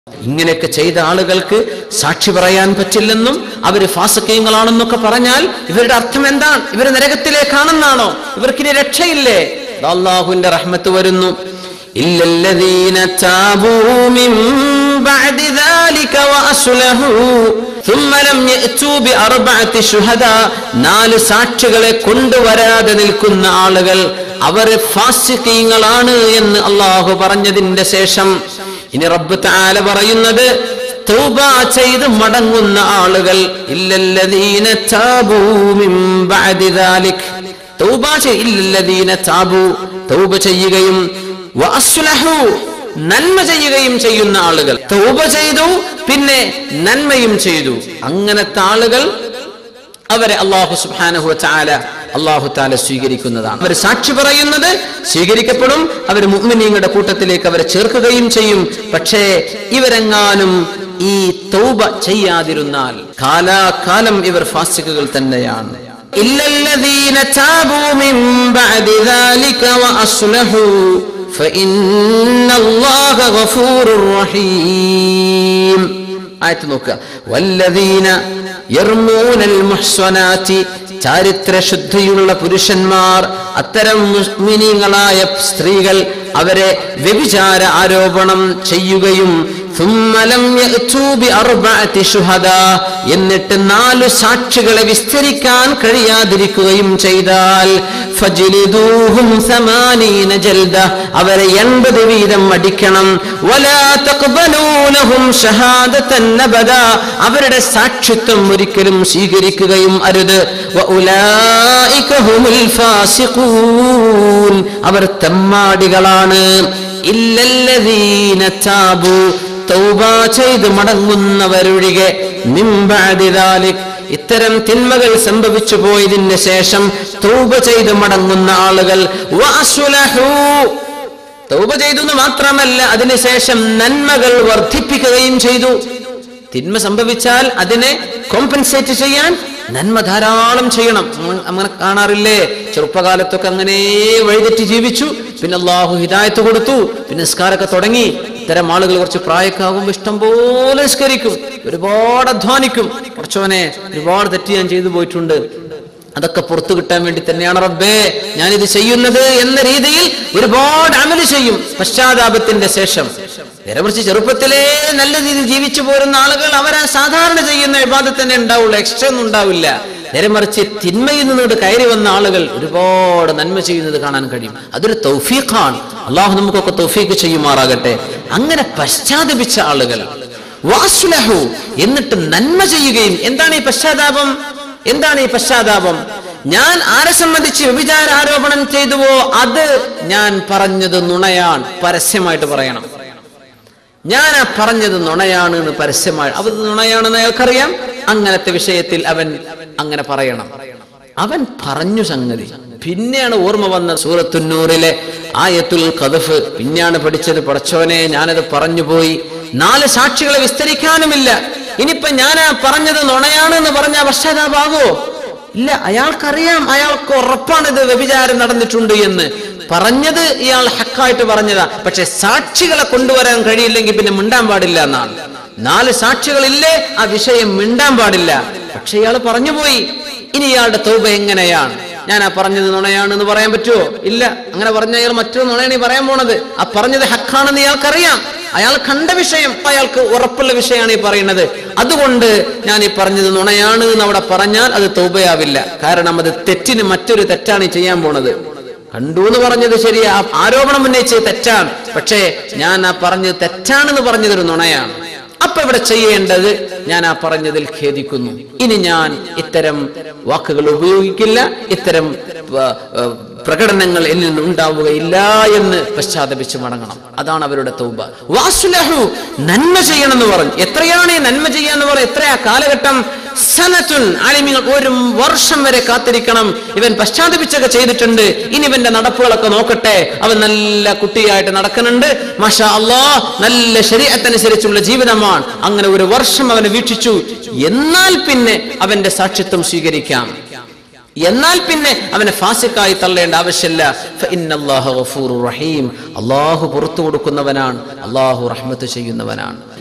ഇങ്ങനെയൊക്കെ ചെയ്ത ആളുകൾക്ക് സാക്ഷി പറയാൻ പറ്റില്ലെന്നും അവര് ഫാസക്കീയങ്ങളാണെന്നൊക്കെ പറഞ്ഞാൽ ഇവരുടെ അർത്ഥം എന്താണ് ഇവർ നരകത്തിലേക്കാണെന്നാണോ ഇവർക്കിനി രക്ഷയില്ലേ ദാ അള്ളാഹുവിന്റെ റഹ്മത്ത് വരുന്നു ഇല്ലല്ലദീന താബൂ മിൻ ബഅദി ذلك وأصلحوا ثم لم يأتوا بأربعة شهداء നാല് സാക്ഷികളെ കൊണ്ടുവരാതെ നിൽക്കുന്ന ആളുകൾ അവർ ഫാസിക്കീങ്ങളാണ് എന്ന് അള്ളാഹു പറഞ്ഞതിന്റെ ശേഷം ഇനി റബ്ബ് താല പറയുന്നത് തൗബ ചെയ്ത് മടങ്ങുന്ന ആളുകൾ ഇല്ലല്ലദീന താബൂ മിൻ ബഅദി ദാലിക് തൗബ ചെയ്- ഇല്ലല്ലദീന താബൂ തൗബ ചെയ്യുകയും വഅസ്ലഹു നന്മ ചെയ്യുകയും ചെയ്യുന്ന ആളുകൾ തൗബ ചെയ്തു പിന്നെ നന്മയും ചെയ്തു അങ്ങനത്തെ ആളുകൾ അവരെ അള്ളാഹു സുബ്ഹാനഹു വതആല അള്ളാഹു താല സ്വീകരിക്കുന്നതാണ് അവർ സാക്ഷി പറയുന്നത് സ്വീകരിക്കപ്പെടും അവർ മുഅ്മിനീങ്ങളുടെ കൂട്ടത്തിലേക്ക് അവരെ ചേർക്കുകയും ചെയ്യും പക്ഷേ ഇവരെങ്ങാനും ഈ തൗബ ചെയ്യാതിരുന്നാൽ കാലാകാലം ഇവർ ഫാസിക്കുകൾ തന്നെയാണ് ഇല്ലല്ലദീന താബൂ മിൻ ബഅദി ذلك وأصلحوا فإن الله غفور رحيم ആയത്ത് നോക്കുക വല്ലദീന യർമൂനൽ മുഹ്സനാത്തി ചാരിത്ര ശുദ്ധിയുള്ള പുരുഷന്മാർ അത്തരം മുസ്മിനീങ്ങളായ സ്ത്രീകൾ അവരെ വ്യഭിചാര ആരോപണം ചെയ്യുകയും ثم لم يأتوا بأربعة شهداء എന്നിട്ട് നാലു സാക്ഷികളെ വിസ്തരിക്കാൻ കഴിയാതിരിക്കുകയും ചെയ്താൽ ഫജ്ലിദൂഹും ثمانين جلدة അവരെ എൺപത് വീതം അടിക്കണം ولا تقبلوا لهم شهادة أبدا അവരുടെ സാക്ഷിത്വം ഒരിക്കലും സ്വീകരിക്കുകയും അരുത് وأولئك هم الفاسقون അവർ തെമ്മാടികളാണ് ഇല്ലല്ലദീന താബു തൗബ ചെയ്ത് മടങ്ങുന്നവരൊഴികെ മിംബഅദി ദാലിക് ഇത്തരം തിന്മകൾ സംഭവിച്ചു പോയതിന് ശേഷം തൗബ ചെയ്ത് മടങ്ങുന്ന ആളുകൾ വഅസ്ലഹൂ തൗബ ചെയ്തു എന്ന് മാത്രമല്ല അതിനുശേഷം നന്മകൾ വർദ്ധിപ്പിക്കുകയും ചെയ്തു തിന്മ സംഭവിച്ചാൽ അതിനെ കോമ്പൻസേറ്റ് ചെയ്യാൻ നന്മ ധാരാളം ചെയ്യണം അങ്ങ- അങ്ങനെ കാണാറില്ലേ ചെറുപ്പകാലത്തൊക്കെ അങ്ങനെ വഴിതെറ്റി ജീവിച്ചു പിന്നെ അള്ളാഹു ഹിദായത്ത് കൊടുത്തു പിന്നെ നിസ്കാരമൊക്കെ തുടങ്ങി ഇത്തരം ആളുകൾ കുറച്ച് പ്രായക്കാകുമ്പോൾ ഇഷ്ടം പോലെ നിസ്കരിക്കും ഒരുപാട് അധ്വാനിക്കും കുറച്ചോനെ ഒരുപാട് തെറ്റ് ഞാൻ ചെയ്തു പോയിട്ടുണ്ട് അതൊക്കെ പുറത്തു കിട്ടാൻ വേണ്ടി തന്നെയാണ് റബ്ബേ ഞാനിത് ചെയ്യുന്നത് എന്ന രീതിയിൽ ഒരുപാട് അമല് ചെയ്യും പശ്ചാത്താപത്തിന്റെ ശേഷം നേരെമറിച്ച് ചെറുപ്പത്തിലേ നല്ല രീതിയിൽ ജീവിച്ചു പോരുന്ന ആളുകൾ അവരാ സാധാരണ ചെയ്യുന്ന വിവാദം തന്നെ ഉണ്ടാവുള്ളൂ എക്സ്ട്രാ ഒന്നും ഉണ്ടാവില്ല നേരെമറിച്ച് തിന്മയിൽ നിന്നോട് കയറി വന്ന ആളുകൾ ഒരുപാട് നന്മ ചെയ്യുന്നത് കാണാൻ കഴിയും അതൊരു തൗഫീഖാണ് അള്ളാഹു നമുക്കൊക്കെ തൗഫീഖ് ചെയ്യുമാറാകട്ടെ അങ്ങനെ പശ്ചാത്തപിച്ച ആളുകൾ വാസുലഹു എന്നിട്ട് നന്മ ചെയ്യുകയും എന്താണ് ഈ പശ്ചാത്താപം എന്താണ് ഈ പശ്ചാത്താപം ഞാൻ ആരെ സംബന്ധിച്ച് വ്യഭിചാര ആരോപണം ചെയ്തുവോ അത് ഞാൻ പറഞ്ഞത് നുണയാണ് പരസ്യമായിട്ട് പറയണം ഞാൻ ആ പറഞ്ഞത് നുണയാണ് എന്ന് പരസ്യമായി അത് നുണയാണെന്ന് അയാൾക്കറിയാം അങ്ങനത്തെ വിഷയത്തിൽ അവൻ അങ്ങനെ പറയണം അവൻ പറഞ്ഞു സംഗതി പിന്നെയാണ് ഓർമ്മ വന്ന സൂറത്തുന്നൂറിലെ ആയത്തുൽ കദഫ് പിന്നെയാണ് പഠിച്ചത് പടച്ചോനെ ഞാനത് പറഞ്ഞു പോയി നാല് സാക്ഷികളെ വിസ്തരിക്കാനുമില്ല ഇനിയിപ്പൊ ഞാൻ ആ പറഞ്ഞത് നുണയാണ് എന്ന് പറഞ്ഞ പശ്ചാത്താപാകോ ഇല്ല അയാൾക്കറിയാം അയാൾക്ക് ഉറപ്പാണ് ഇത് വ്യഭിചാരം നടന്നിട്ടുണ്ട് എന്ന് പറഞ്ഞത് ഇയാൾ ഹക്കായിട്ട് പറഞ്ഞതാ പക്ഷെ സാക്ഷികളെ കൊണ്ടുവരാൻ കഴിയില്ലെങ്കിൽ പിന്നെ മിണ്ടാൻ പാടില്ല എന്നാണ് നാല് സാക്ഷികളില്ലേ ആ വിഷയം മിണ്ടാൻ പാടില്ല പക്ഷെ ഇയാൾ പറഞ്ഞുപോയി ഇനി ഇയാളുടെ തൗബ എങ്ങനെയാണ് ഞാൻ ആ പറഞ്ഞത് നുണയാണ് എന്ന് പറയാൻ പറ്റുമോ ഇല്ല അങ്ങനെ പറഞ്ഞ അയാൾ മറ്റൊരു നുണയാണ് ഈ പറയാൻ പോണത് ആ പറഞ്ഞത് ഹക്കാണെന്ന് ഇയാൾക്കറിയാം അയാൾ കണ്ട വിഷയം അയാൾക്ക് ഉറപ്പുള്ള വിഷയമാണ് ഈ പറയുന്നത് അതുകൊണ്ട് ഞാൻ ഈ പറഞ്ഞത് നുണയാണ് എന്ന് അവിടെ പറഞ്ഞാൽ അത് തൗബയാവില്ല കാരണം അത് തെറ്റിന് മറ്റൊരു തെറ്റാണ് ഈ ചെയ്യാൻ പോണത് കണ്ടു എന്ന് പറഞ്ഞത് ശരിയാ ആ ആരോപണം ഉന്നയിച്ചത് തെറ്റാണ് പക്ഷേ ഞാൻ ആ പറഞ്ഞത് തെറ്റാണെന്ന് പറഞ്ഞതൊരു നുണയാണ് അപ്പൊ ഇവിടെ ചെയ്യേണ്ടത് ഞാൻ ആ പറഞ്ഞതിൽ ഖേദിക്കുന്നു ഇനി ഞാൻ ഇത്തരം വാക്കുകൾ ഉപയോഗിക്കില്ല ഇത്തരം ആ, ആ, പ്രകടനങ്ങൾ എന്നിൽ നിന്ന് ഉണ്ടാവുകയില്ല എന്ന് പശ്ചാത്തപിച്ച് മടങ്ങണം അതാണ് അവരുടെ തൗബ വാസുലഹു നന്മ ചെയ്യണം എന്ന് പറഞ്ഞു എത്രയാണ് ഈ നന്മ ചെയ്യാന്ന് പറയും എത്രയാ കാലഘട്ടം സനത്തുൻ ആലിമികൾ ഒരു വർഷം വരെ കാത്തിരിക്കണം ഇവൻ പശ്ചാത്തപിച്ചൊക്കെ ചെയ്തിട്ടുണ്ട് ഇനി ഇവന്റെ നടപ്പുകളൊക്കെ നോക്കട്ടെ അവൻ നല്ല കുട്ടിയായിട്ട് നടക്കുന്നുണ്ട് മാഷാ അള്ളാ നല്ല ശരീരത്തനുസരിച്ചുള്ള ജീവിതമാണ് അങ്ങനെ ഒരു വർഷം അവനെ വീക്ഷിച്ചു എന്നാൽ പിന്നെ അവന്റെ സാക്ഷിത്വം സ്വീകരിക്കാം എന്നാൽ പിന്നെ അവനെ ഫാസിക്കായി തള്ളേണ്ട ആവശ്യമില്ല ഫഇന്നല്ലാഹ ഗഫൂറുർ റഹീം അള്ളാഹു പുറത്തു കൊടുക്കുന്നവനാണ് അള്ളാഹു റഹ്മത്ത് ചെയ്യുന്നവനാണ്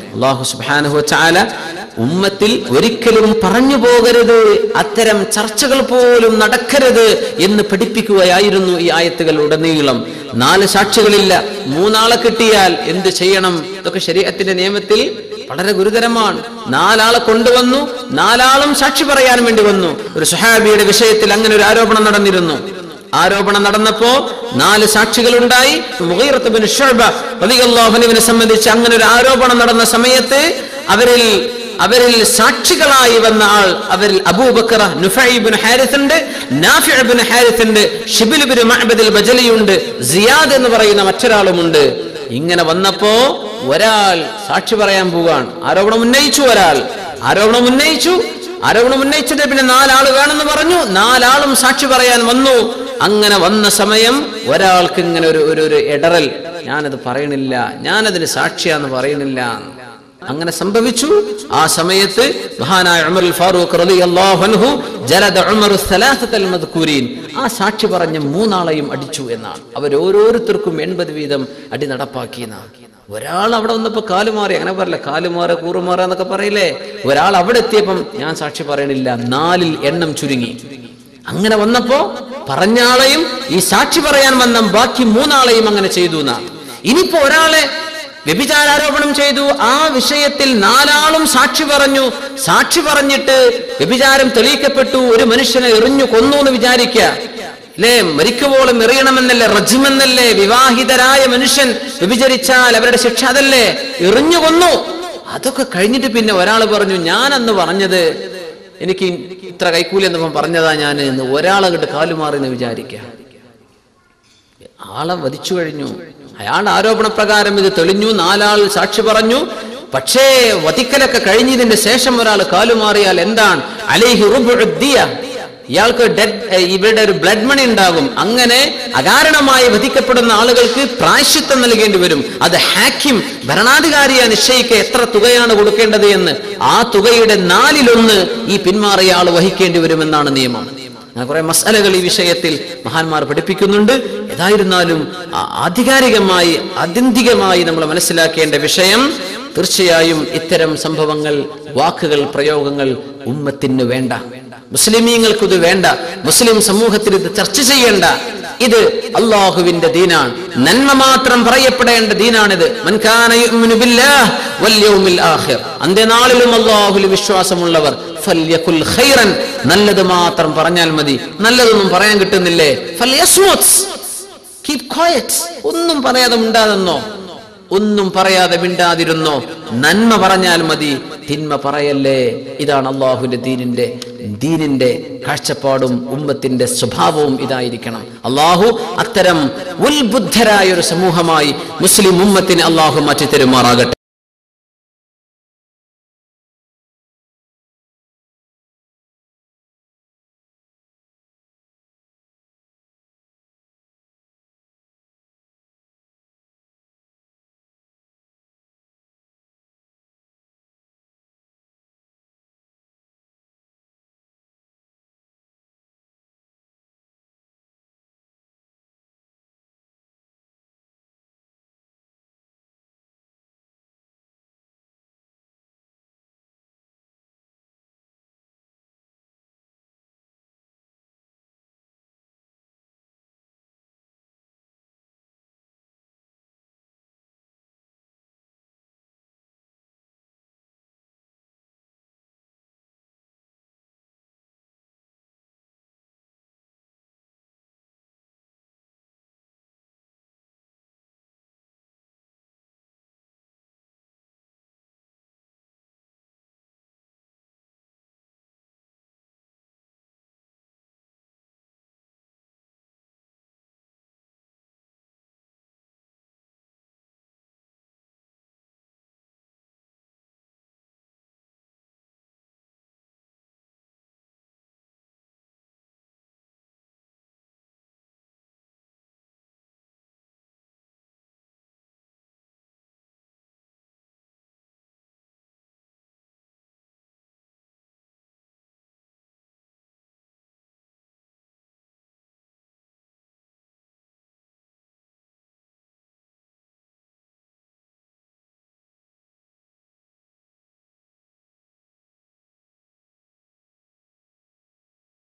അള്ളാഹു സുബാനുഹു ചാല ഉമ്മത്തിൽ ഒരിക്കലും പറഞ്ഞു പോകരുത് അത്തരം ചർച്ചകൾ പോലും നടക്കരുത് എന്ന് പഠിപ്പിക്കുകയായിരുന്നു ഈ ആയത്തുകൾ ഉടനീളം നാല് സാക്ഷികളില്ല മൂന്നാളെ കിട്ടിയാൽ എന്ത് ചെയ്യണം ഇതൊക്കെ ശരീരത്തിന്റെ നിയമത്തിൽ വളരെ ഗുരുതരമാണ് നാലാളെ കൊണ്ടുവന്നു നാലാളും സാക്ഷി പറയാൻ വേണ്ടി വന്നു ഒരു സുഹാബിയുടെ വിഷയത്തിൽ അങ്ങനെ ഒരു ആരോപണം നടന്നിരുന്നു ആരോപണം നടന്നപ്പോ നാല് സാക്ഷികൾ ഉണ്ടായി റളിയല്ലാഹുവിനെ സംബന്ധിച്ച് അങ്ങനെ ഒരു ആരോപണം നടന്ന സമയത്ത് അവരിൽ അവരിൽ സാക്ഷികളായി വന്ന ആൾ അവരിൽ അബൂബക്കർ നുഫൈബിൻ ഹാരിസ് ഉണ്ട് നാഫിബിൻ ഹാരിസ് ഉണ്ട് ഷിബിലുബിൻ മഹബദിൽ ബജലിയുണ്ട് സിയാദ് എന്ന് പറയുന്ന മറ്റൊരാളുമുണ്ട് ഇങ്ങനെ വന്നപ്പോ ഒരാൾ സാക്ഷി പറയാൻ പോവാണ് ആരോപണം ഉന്നയിച്ചു ഒരാൾ ആരോപണം ഉന്നയിച്ചു ആരോപണം ഉന്നയിച്ചിട്ട് പിന്നെ നാലാൾ വേണമെന്ന് പറഞ്ഞു നാലാളും സാക്ഷി പറയാൻ വന്നു അങ്ങനെ വന്ന സമയം ഒരാൾക്ക് ഇങ്ങനെ ഒരു ഒരു ഒരു ഇടറൽ ഞാനത് പറയണില്ല ഞാനതിന് സാക്ഷിയാന്ന് പറയണില്ല അങ്ങനെ സംഭവിച്ചു ആ സമയത്ത് മഹാനായ ഉമർ ഫാറൂഖ് റളിയല്ലാഹു അൻഹു ജലദ ഉമർ സലാസത്തൽ മദ്കൂരീൻ ആ സാക്ഷി പറഞ്ഞ മൂന്നാളെയും അടിച്ചു എന്നാണ് അവർ ഓരോരുത്തർക്കും എൺപത് വീതം അടി നടപ്പാക്കിയെന്നാണ് ഒരാൾ അവിടെ വന്നപ്പോ കാലുമാറി അങ്ങനെ പറയില്ല കാലുമാറ കൂറുമാറ എന്നൊക്കെ പറയില്ലേ ഒരാൾ അവിടെ എത്തിയപ്പം ഞാൻ സാക്ഷി പറയണില്ല നാലിൽ എണ്ണം ചുരുങ്ങി അങ്ങനെ വന്നപ്പോ പറഞ്ഞ ആളെയും ഈ സാക്ഷി പറയാൻ വന്ന ബാക്കി മൂന്നാളെയും അങ്ങനെ ചെയ്തു എന്നാണ് ഇനിയിപ്പോ ഒരാളെ വ്യഭിചാരാരോപണം ചെയ്തു ആ വിഷയത്തിൽ നാലാളും സാക്ഷി പറഞ്ഞു സാക്ഷി പറഞ്ഞിട്ട് വ്യഭിചാരം തെളിയിക്കപ്പെട്ടു ഒരു മനുഷ്യനെ എറിഞ്ഞു കൊന്നു എന്ന് വിചാരിക്കുക അല്ലേ മരിക്കുവോളം എറിയണമെന്നല്ലേ റജിമെന്നല്ലേ വിവാഹിതരായ മനുഷ്യൻ വ്യഭിചരിച്ചാൽ അവരുടെ ശിക്ഷ അതല്ലേ എറിഞ്ഞു കൊന്നു അതൊക്കെ കഴിഞ്ഞിട്ട് പിന്നെ ഒരാൾ പറഞ്ഞു ഞാൻ അന്ന് പറഞ്ഞത് എനിക്ക് ഇത്ര കൈക്കൂലി എന്നപ്പം പറഞ്ഞതാ ഞാൻ എന്ന് ഒരാളങ്ങോട്ട് കാലുമാറി എന്ന് വിചാരിക്കുക ആളെ വധിച്ചു കഴിഞ്ഞു അയാളുടെ ആരോപണ പ്രകാരം ഇത് തെളിഞ്ഞു നാലാൾ സാക്ഷി പറഞ്ഞു പക്ഷേ വധിക്കലൊക്കെ കഴിഞ്ഞതിന്റെ ശേഷം ഒരാൾ കാലുമാറിയാൽ എന്താണ് അലേഹി റുബുദ്ദിയ ഇയാൾക്ക് ഡെഡ് ഇവരുടെ ഒരു ബ്ലഡ് മണി ഉണ്ടാകും അങ്ങനെ അകാരണമായി വധിക്കപ്പെടുന്ന ആളുകൾക്ക് പ്രായശ്ചിത്തം നൽകേണ്ടി വരും അത് ഹാക്കിം ഭരണാധികാരിയെ നിശ്ചയിക്കുക എത്ര തുകയാണ് കൊടുക്കേണ്ടത് എന്ന് ആ തുകയുടെ നാലിലൊന്ന് ഈ പിന്മാറിയ ആൾ വഹിക്കേണ്ടി വരുമെന്നാണ് നിയമം അങ്ങനെ കുറെ മസാലകൾ ഈ വിഷയത്തിൽ മഹാന്മാർ പഠിപ്പിക്കുന്നുണ്ട് ഏതായിരുന്നാലും ആ ആധികാരികമായി ആത്യന്തികമായി നമ്മൾ മനസ്സിലാക്കേണ്ട വിഷയം തീർച്ചയായും ഇത്തരം സംഭവങ്ങൾ വാക്കുകൾ പ്രയോഗങ്ങൾ ഉമ്മത്തിന് വേണ്ട മുസ്ലിമീങ്ങൾക്ക് ഇത് വേണ്ട മുസ്ലിം സമൂഹത്തിൽ ഇത് ചർച്ച ചെയ്യേണ്ട ഇത് അള്ളാഹുവിന്റെ ദീനാണ് നന്മ മാത്രം പറയപ്പെടേണ്ട ദീനാണിത് മൻ കാന യുഅ്മിനു ബില്ലാഹ് വൽ യൗമിൽ ആഖിർ അന്ത്യനാളിലും അള്ളാഹുവിൽ വിശ്വാസമുള്ളവർ ഫല്യകുൽ ഖൈറൻ നല്ലത് മാത്രം പറഞ്ഞാൽ മതി നല്ലതൊന്നും പറയാൻ കിട്ടുന്നില്ലേ ഫല്യസ്മുത് കീപ് ക്വയറ്റ് ഒന്നും പറയാതെ മിണ്ടാതെന്നോ ഒന്നും പറയാതെ മിണ്ടാതിരുന്നോ നന്മ പറഞ്ഞാൽ മതി തിന്മ പറയല്ലേ ഇതാണ് അള്ളാഹുവിന്റെ ദീനിന്റെ ദീനിന്റെ കാഴ്ചപ്പാടും ഉമ്മത്തിന്റെ സ്വഭാവവും ഇതായിരിക്കണം അള്ളാഹു അത്തരം ഉത്ബുദ്ധരായ ഒരു സമൂഹമായി മുസ്ലിം ഉമ്മത്തിന് അള്ളാഹു മാറ്റി തരുമാറാകട്ടെ